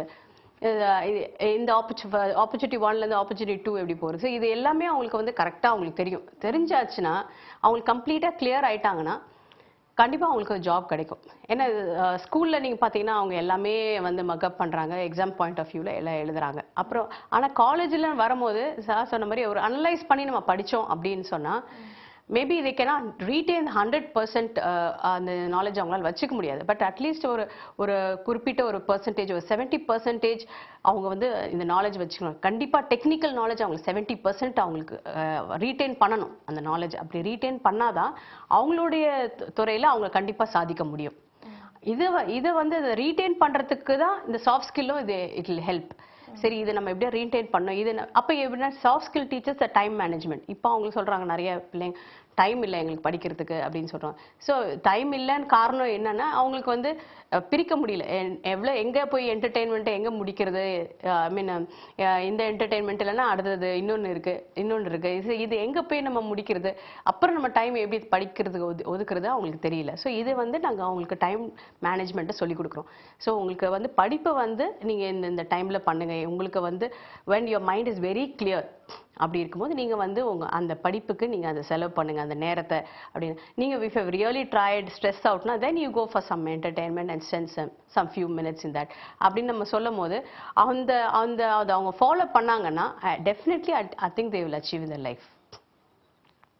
Speaker 3: இந்த ஆப்பர்ச்சுனிட்டி ஒன்லேருந்து ஆப்பர்ச்சுனிட்டி டூ எப்படி போகிறது ஸோ இது எல்லாமே அவங்களுக்கு வந்து கரெக்டாக அவங்களுக்கு தெரியும் தெரிஞ்சாச்சுன்னா அவங்களுக்கு கம்ப்ளீட்டாக கிளியர் ஆயிட்டாங்கன்னா கண்டிப்பாக அவங்களுக்கு ஜாப் கிடைக்கும் ஏன்னா ஸ்கூலில் நீங்கள் பார்த்தீங்கன்னா அவங்க எல்லாமே வந்து மக்கப் பண்ணுறாங்க எக்ஸாம் பாயிண்ட் ஆஃப் வியூவில் எல்லாம் எழுதுறாங்க அப்புறம் ஆனால் காலேஜில் வரும்போது சார் சொன்ன மாதிரி ஒரு அனலைஸ் பண்ணி நம்ம படித்தோம் அப்படின்னு சொன்னால் maybe they cannot retain hundred percent அந்த நாலேஜ் அவங்களால வச்சுக்க முடியாது பட் அட்லீஸ்ட் ஒரு ஒரு குறிப்பிட்ட ஒரு பர்சன்டேஜ் ஒரு செவன்ட்டி பர்சன்டேஜ் அவங்க வந்து இந்த நாலேஜ் வச்சுக்கணும் கண்டிப்பாக டெக்னிக்கல் நாலேஜ் அவங்களுக்கு செவன்ட்டி பர்சன்ட் அவங்களுக்கு ரீட்டைன் பண்ணணும் அந்த நாலேஜ் அப்படி ரீட்டைன் பண்ணாதான் அவங்களுடைய து- துறையில அவங்க கண்டிப்பாக சாதிக்க முடியும் இது வ- இதை வந்து ரீட்டைன் பண்றதுக்கு தான் இந்த சாஃப்ட் ஸ்கில்லும் இது இட் வில் ஹெல்ப் சரி இதை நம்ம எப்படியா ரீட்டைன் பண்ணோம் இது ந- அப்போ எப்படின்னா soft skill teachers time management இப்போ அவங்களுக்கு சொல்றாங்க நிறைய பிள்ளைங்க டைம் இல்லை எங்களுக்கு படிக்கிறதுக்கு அப்படின்னு சொல்றாங்க ஸோ டைம் இல்லைன்னு காரணம் என்னன்னா அவங்களுக்கு வந்து அஹ், பிரிக்க முடியல என்- எவ்வளோ எங்கே போய் என்டர்டெயின்மெண்ட்டை எங்கே முடிக்கிறது ஐ மீன் இந்த என்டர்டெயின்மெண்ட் இல்லைன்னா அடுத்தது இன்னொன்று இருக்கு இன்னொன்று இருக்கு இது இது எங்கே போய் நம்ம முடிக்கிறது அப்புறம் நம்ம டைம் எப்படி படிக்கிறதுக்கு ஒது ஒதுக்குறது அவங்களுக்கு தெரியல ஸோ இது வந்து நாங்கள் அவங்களுக்கு டைம் மேனேஜ்மெண்ட்டை சொல்லி கொடுக்குறோம் ஸோ உங்களுக்கு வந்து படிப்பை வந்து நீங்கள் இந்த இந்த டைமில் பண்ணுங்க உங்களுக்கு வந்து when your mind is very clear அப்படி இருக்கும்போது நீங்கள் வந்து உங்கள் அந்த படிப்புக்கு நீங்கள் அதை செலவு பண்ணுங்க அந்த நேரத்தை அப்படின்னு நீங்கள் இஃப் ரியலி ட்ரைட் ஸ்ட்ரெஸ் அவுட்னா then you go for some entertainment and spend some some few minutes in that அப்படின்னு நம்ம சொல்லும் போது அந்த அந்த அதை அவங்க ஃபாலோ பண்ணாங்கன்னா definitely I think they will achieve இந்த லைஃப்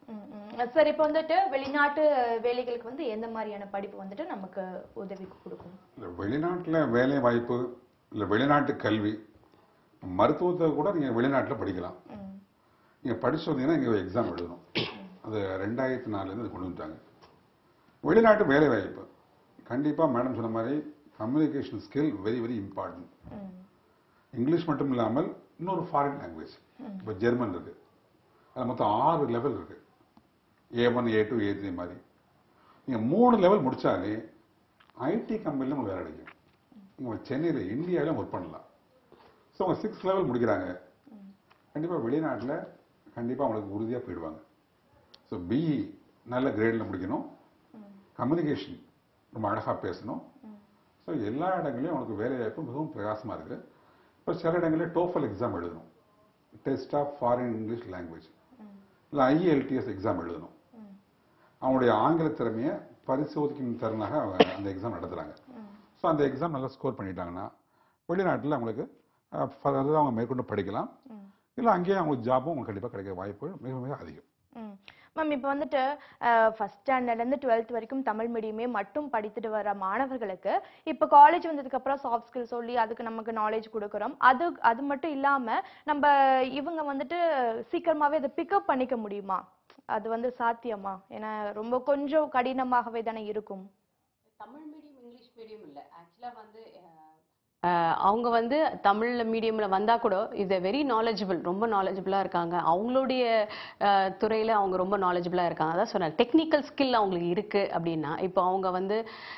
Speaker 1: ம், ம். சரி இப்போ வந்துட்டு வெளிநாட்டு வேலைகளுக்கு வந்து எந்த மாதிரியான படிப்பு வந்துட்டு நமக்கு உதவி கொடுக்கும்
Speaker 2: இல்ல வெளிநாட்டுல வேலை வாய்ப்பு இல்ல வெளிநாட்டு கல்வி மருத்துவத்தை கூட நீங்க வெளிநாட்டுல படிக்கலாம்
Speaker 1: ம்,
Speaker 2: நீங்க படிச்சு வந்தீங்கன்னா இங்க எக்ஸாம் எழுதணும் அது ரெண்டாயிரத்தி நாலுல இருந்து அது கொண்டு வந்துட்டாங்க வெளிநாட்டு வேலை வாய்ப்பு கண்டிப்பா மேடம் சொன்ன மாதிரி communication skill very very important
Speaker 1: ம்,
Speaker 2: இங்கிலீஷ் மட்டும் இல்லாமல் இன்னொரு ஃபாரின் லாங்குவேஜ் இப்போ ஜெர்மன் இருக்கு அது மொத்தம் ஆறு லெவல் இருக்கு A one A two A three மாதிரி நீங்க மூணு லெவல் முடிச்சாலே ஐடி கம்பெனில உங்களுக்கு வேலை கிடைக்கும் நீங்க சென்னையில் இந்தியாவிலும் ஒர்க் பண்ணலாம் ஸோ அவங்க சிக்ஸ் லெவல் முடிக்கிறாங்க கண்டிப்பா வெளிநாட்டுல கண்டிப்பா அவங்களுக்கு உறுதியா போயிடுவாங்க ஸோ பிஇ நல்ல கிரேட்ல முடிக்கணும் கம்யூனிகேஷன் ரொம்ப அழகா பேசணும் ஸோ எல்லா இடங்களையும் அவனுக்கு வேலை வாய்ப்பு மிகவும் பிரகாசமா இருக்கு இப்போ சில இடங்களில் டோஃபல் எக்ஸாம் எழுதணும் test of foreign English language இல்லை ஐஎல்டிஎஸ் எக்ஸாம் எழுதணும் அவனுடைய ஆங்கில திறமையை பரிசோதிக்கும் தருணாக அவங்க அந்த எக்ஸாம் நடத்துறாங்க ஸோ அந்த எக்ஸாம் நல்லா ஸ்கோர் பண்ணிட்டாங்கன்னா வெளிநாட்டில் அவங்களுக்கு அஹ், further அவங்க மேற்கொண்டு படிக்கலாம் இல்லை அங்கேயே அவங்களுக்கு ஜாபும் அவங்களுக்கு கண்டிப்பாக கிடைக்கிற வாய்ப்புகள் மிக மிக அதிகம்
Speaker 1: ம். மேம் இப்போ வந்துட்டு ஃபர்ஸ்ட் ஸ்டாண்டர்ட்லேருந்து டுவெல்த் வரைக்கும் தமிழ் மீடியமே மட்டும் படித்துட்டு வர மாணவர்களுக்கு இப்போ காலேஜ் வந்ததுக்கு அப்புறம் சாஃப்ட் ஸ்கில் சொல்லி அதுக்கு நமக்கு நாலேஜ் கொடுக்குறோம் அது அது மட்டும் இல்லாம நம்ம இவங்க வந்துட்டு சீக்கிரமாவே அதை பிக்கப் பண்ணிக்க முடியுமா அது வந்து சாத்தியமா ஏன்னா ரொம்ப கொஞ்சம் கடினமாகவே தானே இருக்கும்
Speaker 3: தமிழ் மீடியம் இங்கிலீஷ் மீடியம் இல்லை ஆக்சுவலாக வந்து அஹ், அவங்க வந்து தமிழ் மீடியமில் வந்தால் கூட இது வெரி நாலேஜபிள் ரொம்ப நாலேஜபிளாக இருக்காங்க அவங்களுடைய அஹ், துறையில அவங்க ரொம்ப நாலேஜபிளாக இருக்காங்க அதான் சொன்னேன் டெக்னிக்கல் ஸ்கில் அவங்களுக்கு இருக்குது அப்படின்னா இப்போ அவங்க வந்து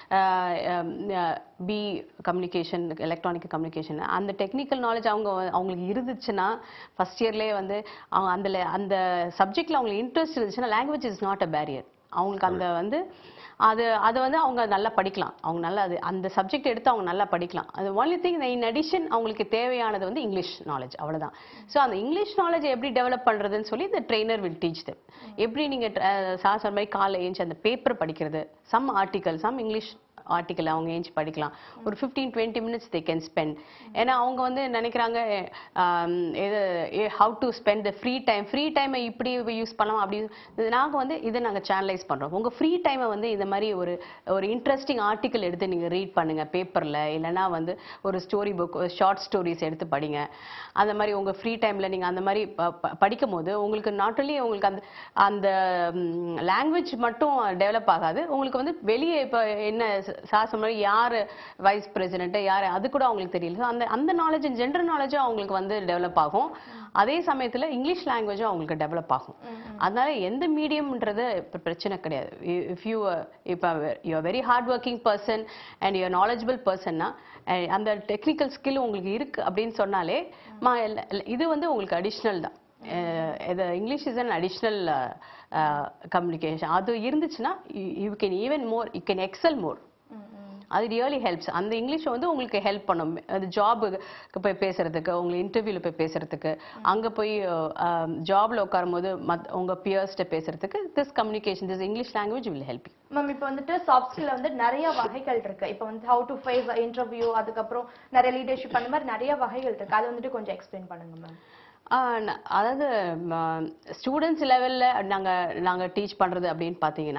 Speaker 3: பி கம்யூனிகேஷன் எலக்ட்ரானிக் கம்யூனிகேஷன் அந்த டெக்னிக்கல் நாலேஜ் அவங்க வ- அவங்களுக்கு இருந்துச்சுன்னா ஃபர்ஸ்ட் இயர்லேயே வந்து அவங்க அந்த le- அந்த சப்ஜெக்டில் அவங்களுக்கு இன்ட்ரெஸ்ட் இருந்துச்சுன்னா language is not a barrier அவங்களுக்கு அந்த வந்து அது அதை வந்து அவங்க நல்லா படிக்கலாம் அவங்க நல்லா அது அந்த சப்ஜெக்ட் எடுத்து அவங்க நல்லா படிக்கலாம் அது ஒன்லி திங் இன் அடிஷன் அவங்களுக்கு தேவையானது வந்து இங்கிலீஷ் நாலேஜ் அவ்வளவுதான் ஸோ அந்த இங்கிலீஷ் நாலேஜ் எப்படி டெவலப் பண்றதுன்னு சொல்லி இந்த ட்ரெயினர் வில் டீச் them எப்படி நீங்க அஹ், சார் சொன்ன மாதிரி காலை ஏஞ்சி அந்த பேப்பர் படிக்கிறது some article some English article அவங்க ஏஞ்சி படிக்கலாம் ஒரு fifteen twenty minutes they can spend ஏன்னா அவங்க வந்து நினைக்கிறாங்க ஆம், இது how to spend the free time free டைமை இப்படி யூஸ் பண்ணலாம் அப்படி இது நாங்கள் வந்து இதை நாங்கள் சேனலைஸ் பண்ணுறோம் உங்கள் ஃப்ரீ டைமை வந்து இந்த மாதிரி ஒரு ஒரு இன்ட்ரெஸ்டிங் ஆர்டிக்கல் எடுத்து நீங்கள் ரீட் பண்ணுங்கள் பேப்பரில் இல்லைன்னா வந்து ஒரு ஸ்டோரி புக் ஷார்ட் ஸ்டோரிஸ் எடுத்து படிங்க அந்த மாதிரி உங்கள் ஃப்ரீ டைமில் நீங்கள் அந்த மாதிரி ப- ப- படிக்கும் போது உங்களுக்கு நாட் only உங்களுக்கு அந்த அந்த லாங்குவேஜ் மட்டும் டெவலப் ஆகாது உங்களுக்கு வந்து வெளியே இப்போ என்ன சாசம் யார் வைஸ் பிரசிடென்ட் யார் அது கூட அவங்களுக்கு தெரியல So, அந்த அந்த நாலேஜ் ஜென்ரல் நாலேஜும் அவங்களுக்கு வந்து டெவலப் ஆகும் அதே சமயத்தில் இங்கிலீஷ் லாங்குவேஜும் அவங்களுக்கு டெவலப் ஆகும் அதனால எந்த மீடியம்ன்றது இப்போ பிரச்சனை கிடையாது இஃப் யூ இப்போ you very hard working person and you knowledgeable பர்சன்னா அந்த டெக்னிக்கல் ஸ்கில் உங்களுக்கு இருக்கு அப்படின்னு சொன்னாலே மா இல்ல- இல்ல, இது வந்து உங்களுக்கு அடிஷ்னல் தான் அஹ் இது English is an additional communication அது இருந்துச்சுன்னா you can even more you can excel more அது ரியலி ஹெல்ப்ஸ் அந்த இங்கிலீஷ் வந்து உங்களுக்கு ஹெல்ப் பண்ணும் அது ஜாபுக்கு போய் பேசுறதுக்கு உங்களை இன்டர்வியூல போய் பேசுறதுக்கு அங்க போய் ஜாப்ல உட்காரும் போது மத் உங்க பியர்ஸ்ட பேசுறதுக்கு this communication this English language will help you
Speaker 1: ma'am இப்போ வந்துட்டு சாஃப்ட் ஸ்கில்ல வந்து நிறைய வகைகள் இருக்கு இப்போ வந்து ஹவு டு ஃபேஸ் இன்டர்வியூ அதுக்கப்புறம் நிறைய லீடர்ஷிப் அந்த மாதிரி நிறைய வகைகள் இருக்கு அது வந்துட்டு கொஞ்சம் எக்ஸ்பிளைன் பண்ணுங்க மேம்
Speaker 3: ஆஹ் ந- அதாவது ஸ்டூடெண்ட்ஸ் லெவல்ல நாங்க நாங்க டீச் பண்றது அப்படின்னு பாத்தீங்கன்னா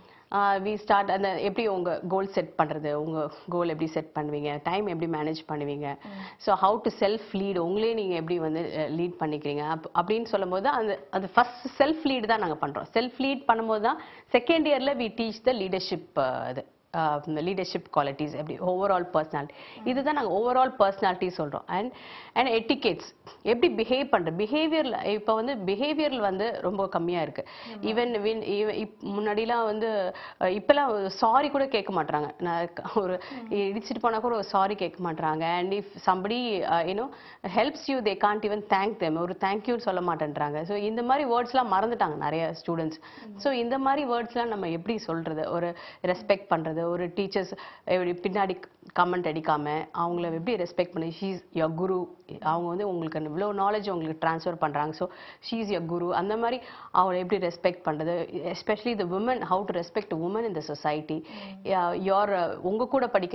Speaker 3: வி ஸ்டார்ட் அந்த எப்படி உங்க கோல் செட் பண்றது உங்க கோல் எப்படி செட் பண்ணுவீங்க டைம் எப்படி மேனேஜ் பண்ணுவீங்க so how to self lead உங்களே நீங்க எப்படி வந்து லீட் பண்ணிக்கிறீங்க அப்- அப்படின்னு சொல்லும்போது அந்த அது ஃபர்ஸ்ட் செல்ஃப் லீட் தான் நாங்க பண்றோம் செல்ஃப் லீட் பண்ணும்போது தான் செகண்ட் இயர்ல வி டீச் த லீடர்ஷிப் இது லீடர்ஷிப் குவாலிட்டிஸ் எப்படி ஓவரால் பர்சனாலிட்டி இதுதான் நாங்கள் ஓவரால் பர்சனாலிட்டி சொல்கிறோம் அண்ட் அண்ட் எட்டிகேட்ஸ் எப்படி பிஹேவ் பண்ணுற பிஹேவியரில் இப்போ வந்து பிஹேவியரில் வந்து ரொம்ப கம்மியாக இருக்கு ஈவன் முன்னாடிலாம் வந்து அஹ், இப்பெல்லாம் சாரி கூட கேட்க மாட்றாங்க நான் க- ஒரு இடிச்சிட்டு போனால் கூட ஒரு சாரி கேட்க மாட்றாங்க and if somebody you know helps you they can't even thank them ஒரு தேங்க்யூன்னு சொல்ல மாட்டேன்றாங்க ஸோ இந்த மாதிரி வேர்ட்ஸ்லாம் மறந்துட்டாங்க நிறைய ஸ்டூடெண்ட்ஸ் ஸோ இந்த மாதிரி வேர்ட்ஸ்லாம் நம்ம எப்படி சொல்றது ஒரு ரெஸ்பெக்ட் பண்றது ஒரு டீச்சர்ஸ் எப்படி பின்னாடி கமெண்ட் அடிக்காம அவங்கள எப்படி ரெஸ்பெக்ட் பண்ணி ஷீஸ் யர் குரு அவங்க வந்து உங்களுக்கு இவ்வளோ நாலேஜ் உங்களுக்கு ட்ரான்ஸ்ஃபர் பண்றாங்க ஸோ ஷீஸ் யர் குரு அந்த மாதிரி அவங்கள எப்படி ரெஸ்பெக்ட் பண்றது especially the women how to respect women in the society your உங்க கூட படிக்கிற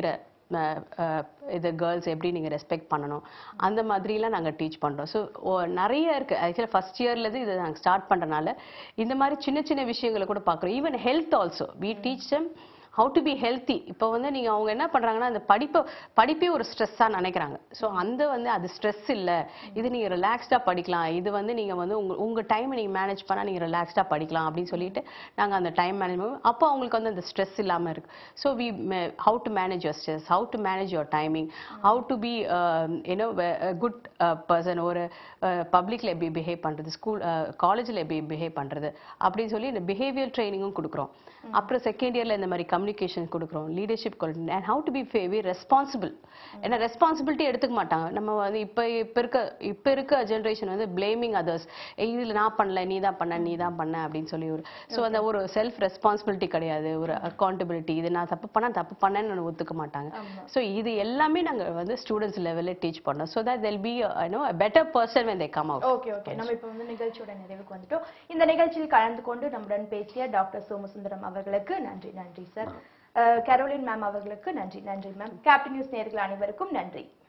Speaker 3: இது கேர்ள்ஸ் எப்படி நீங்கள் ரெஸ்பெக்ட் பண்ணணும் அந்த மாதிரிலாம் நாங்கள் டீச் பண்ணுறோம் ஸோ நிறைய இருக்குது ஆக்சுவலாக ஃபஸ்ட் இயர்லேருந்து இதை நாங்கள் ஸ்டார்ட் பண்ணுறனால இந்த மாதிரி சின்ன சின்ன விஷயங்களை கூட பார்க்குறோம் even health also we teach them how to be healthy இப்போ வந்து நீங்கள் அவங்க என்ன பண்ணுறாங்கன்னா அந்த படிப்பை படிப்பே ஒரு ஸ்ட்ரெஸ்ஸாக நினைக்கிறாங்க ஸோ அந்த வந்து அது ஸ்ட்ரெஸ் இல்லை இது நீங்கள் ரிலாக்ஸ்டாக படிக்கலாம் இது வந்து நீங்கள் வந்து உங்கள் உங்கள் டைமை நீங்கள் மேனேஜ் பண்ணால் நீங்கள் ரிலாக்ஸ்டாக படிக்கலாம் அப்படின்னு சொல்லிட்டு நாங்கள் அந்த டைம் மேனேஜ்மெண்ட் அப்போ அவங்களுக்கு வந்து அந்த ஸ்ட்ரெஸ் இல்லாமல் இருக்கு so we how to manage your stress how to manage your timing how to be you know good person ஒரு பப்ளிக்கில் எப்படி பிஹேவ் பண்ணுறது ஸ்கூல் காலேஜில் எப்படி பிஹேவ் பண்ணுறது அப்படின்னு சொல்லி இந்த பிஹேவியர் ட்ரைனிங்கும் கொடுக்குறோம் அப்புறம் செகண்ட் இயரில் இந்த மாதிரி கம்யூனிகேஷன் கொடுக்குறோம் leadership and how to be very responsible ஏன்னா ரெஸ்பான்சிபிலிட்டி எடுத்துக்க மாட்டாங்க நம்ம வந்து இப்போ இப்போ இருக்க இப்போ இருக்க ஜென்ரேஷன் வந்து பிளேமிங் அதர்ஸ் இதில் நான் பண்ணல நீ தான் பண்ண நீ தான் பண்ண அப்படின்னு சொல்லி ஒரு ஸோ அந்த ஒரு செல்ஃப் ரெஸ்பான்சிபிலிட்டி கிடையாது ஒரு அக்கௌண்டபிலிட்டி இது நான் தப்பு பண்ணா தப்பு பண்ணேன்னு ஒத்துக்க மாட்டாங்க ஸோ இது எல்லாமே நாங்கள் வந்து ஸ்டூடெண்ட்ஸ் லெவலில் டீச் பண்ணோம் so that they'll be you know better person when they come out
Speaker 1: okay okay நம்ம இப்போ வந்து நிகழ்ச்சியோட நிறைவுக்கு வந்துட்டோம் இந்த நிகழ்ச்சியில் கலந்து கொண்டு நம்முடன் பேசிய டாக்டர் சோமசுந்தரம் அவர்களுக்கு நன்றி நன்றி சார் கேரோலின் மேம் அவர்களுக்கு நன்றி நன்றி மேம் கேப்டன் நியூஸ் நேயர்கள் அனைவருக்கும் நன்றி